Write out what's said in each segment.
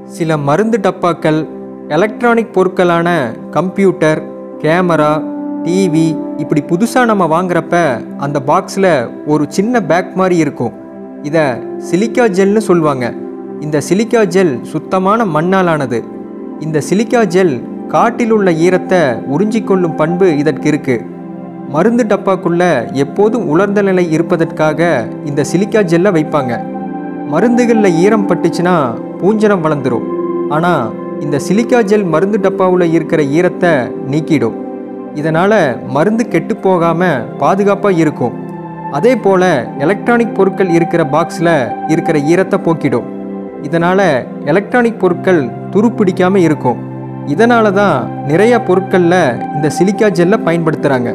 சில மருந்து டப்பாக்கள் எலக்ட்ரானிக் பொருட்களான கம்ப்யூட்டர் கேமரா டிவி இப்படி புதுசாக நம்ம வாங்குறப்ப அந்த பாக்ஸில் ஒரு சின்ன பேக் மாதிரி இருக்கும் இதை சிலிக்கா ஜெல்னு சொல்லுவாங்க இந்த சிலிக்கா ஜெல் சுத்தமான மண்ணால் ஆனது இந்த சிலிக்கா ஜெல் காட்டில் உள்ள ஈரத்தை உறிஞ்சிக்கொள்ளும் பண்பு இதற்கு இருக்குது மருந்து டப்பாக்குள்ள எப்போதும் உலர்ந்த நிலை இருப்பதற்காக இந்த சிலிக்கா ஜெல்லை வைப்பாங்க மருந்துகளில் ஈரம் பட்டுச்சுன்னா பூஞ்சனம் வளர்ந்துரும் ஆனால் இந்த சிலிக்கா ஜெல் மருந்து டப்பாவில் இருக்கிற ஈரத்தை நீக்கிடும் இதனால் மருந்து கெட்டு போகாமல் பாதுகாப்பாக இருக்கும் அதே போல் எலக்ட்ரானிக் பொருட்கள் இருக்கிற பாக்ஸில் இருக்கிற ஈரத்தை போக்கிடும் இதனால் எலக்ட்ரானிக் பொருட்கள் துருப்பிடிக்காமல் இருக்கும் இதனால தான் நிறைய பொருட்களில் இந்த சிலிக்கா ஜெல்லை பயன்படுத்துகிறாங்க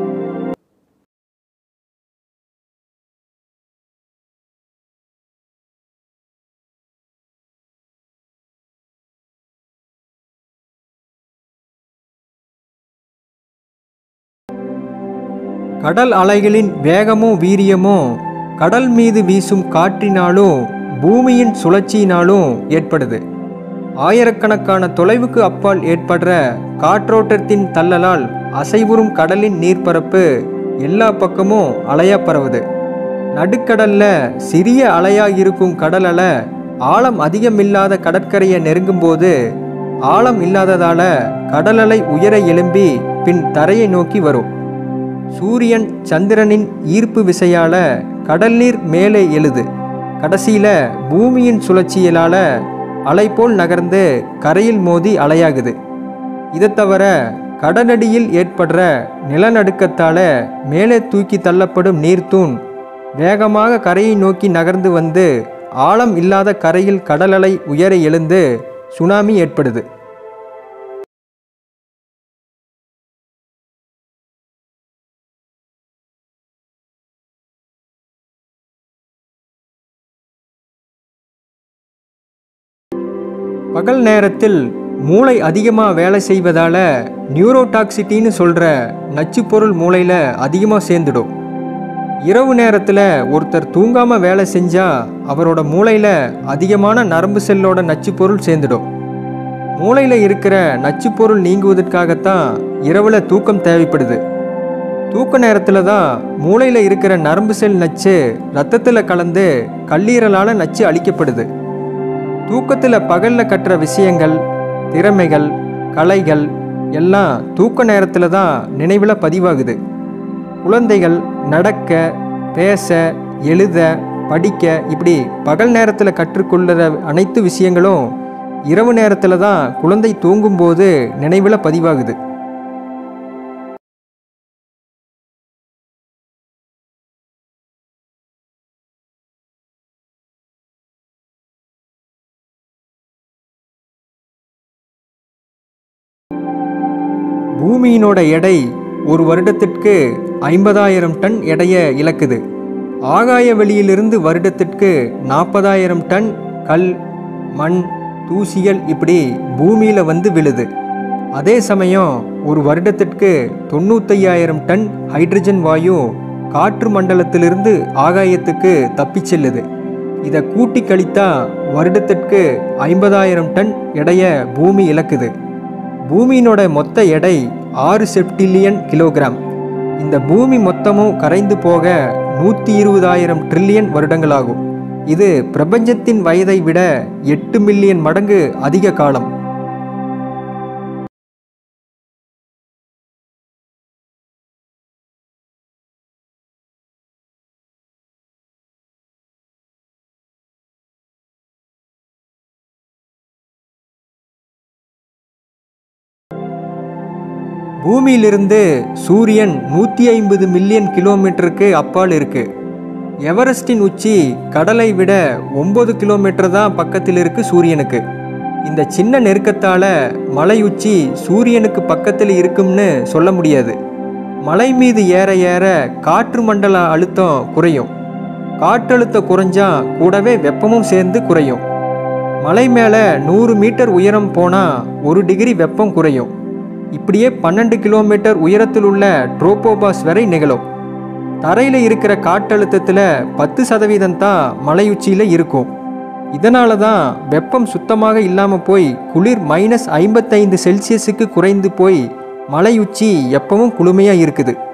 கடல் அலைகளின் வேகமும் வீரியமும் கடல் மீது வீசும் காற்றினாலும் பூமியின் சுழற்சியினாலும் ஏற்படுது ஆயிரக்கணக்கான தொலைவுக்கு அப்பால் ஏற்படுற காற்றோட்டத்தின் தள்ளலால் அசைவுறும் கடலின் நீர்ப்பரப்பு எல்லா பக்கமும் அலையா பரவுது நடுக்கடல்ல சிறிய அலையா இருக்கும் கடல் அலை ஆழம் அதிகமில்லாத கடற்கரையை நெருங்கும்போது ஆழம் இல்லாததால கடல் அலை உயர எழும்பி பின் தரையை நோக்கி வரும் சூரியன் சந்திரனின் ஈர்ப்பு விசையால கடல் நீர் மேலே எழுது கடைசியில பூமியின் சுழற்சியலால அலை போல் நகர்ந்து கரையில் மோதி அலையாகுது இதை தவிர கடலடியில் ஏற்படுற நிலநடுக்கத்தால மேலே தூக்கி தள்ளப்படும் நீர்த்தூண் வேகமாக கரையை நோக்கி நகர்ந்து வந்து ஆழம் இல்லாத கரையில் கடல் அலை உயர எழுந்து சுனாமி ஏற்படுது பகல் நேரத்தில் மூளை அதிகமாக வேலை செய்வதால் நியூரோடாக்சிட்டின்னு சொல்கிற நச்சுப்பொருள் மூளையில் அதிகமாக சேர்ந்துடும் இரவு நேரத்தில் ஒருத்தர் தூங்காமல் வேலை செஞ்சால் அவரோட மூளையில் அதிகமான நரம்பு செல்லோட நச்சுப்பொருள் சேர்ந்துடும் மூளையில் இருக்கிற நச்சுப்பொருள் நீங்குவதற்காகத்தான் இரவில் தூக்கம் தேவைப்படுது தூக்க நேரத்தில் தான் மூளையில் இருக்கிற நரம்பு செல் நச்சு ரத்தத்தில் கலந்து கல்லீரலால் நச்சு அழிக்கப்படுது தூக்கத்தில் பகலில் கட்டுற விஷயங்கள் திறமைகள் கலைகள் எல்லாம் தூக்க நேரத்தில் தான் நினைவில் பதிவாகுது குழந்தைகள் நடக்க பேச எழுத படிக்க இப்படி பகல் நேரத்தில் கற்றுக்கொள்ளுற அனைத்து விஷயங்களும் இரவு நேரத்தில் தான் குழந்தை தூங்கும்போது நினைவில் பதிவாகுது பூமியினோட எடை ஒரு வருடத்திற்கு ஐம்பதாயிரம் டன் எடையை இழக்குது ஆகாய வெளியிலிருந்து வருடத்திற்கு நாற்பதாயிரம் டன் கல் மண் தூசிகள் இப்படி பூமியில் வந்து விழுது அதே சமயம் ஒரு வருடத்திற்கு தொண்ணூத்தையாயிரம் டன் ஹைட்ரஜன் வாயு காற்று மண்டலத்திலிருந்து ஆகாயத்துக்கு தப்பிச் செல்லுது இதை கூட்டி கழித்தா வருடத்திற்கு ஐம்பதாயிரம் டன் எடைய பூமி இழக்குது பூமியினோட மொத்த எடை ஆறு செப்டில்லியன் கிலோகிராம் இந்த பூமி மொத்தமும் கரைந்து போக நூற்றி இருபதாயிரம் ட்ரில்லியன் வருடங்களாகும் இது பிரபஞ்சத்தின் வயதை விட எட்டு மில்லியன் மடங்கு அதிக காலம் பூமியிலிருந்து சூரியன் நூற்றி ஐம்பது மில்லியன் கிலோமீட்டருக்கு அப்பால் இருக்கு எவரெஸ்டின் உச்சி கடலை விட ஒம்பது கிலோமீட்டர் தான் பக்கத்தில் இருக்கு சூரியனுக்கு இந்த சின்ன நெருக்கத்தால் மலை உச்சி சூரியனுக்கு பக்கத்தில் இருக்கும்னு சொல்ல முடியாது மலை மீது ஏற ஏற காற்று மண்டல அழுத்தம் குறையும் காற்றழுத்தம் குறைஞ்சா கூடவே வெப்பமும் சேர்ந்து குறையும் மலை மேலே நூறு மீட்டர் உயரம் போனால் ஒரு டிகிரி வெப்பம் குறையும் இப்படியே பன்னெண்டு கிலோமீட்டர் உயரத்தில் உள்ள ட்ரோபோபாஸ் வரை நிகழும் தரையில் இருக்கிற காற்றழுத்தத்தில் பத்து சதவீதம் தான் மலை உச்சியில் இருக்கும் இதனால தான் வெப்பம் சுத்தமாக இல்லாமல் போய் குளிர் மைனஸ் ஐம்பத்தைந்து செல்சியஸுக்கு குறைந்து போய் மலை உச்சி எப்பவும் குளுமையாக இருக்குது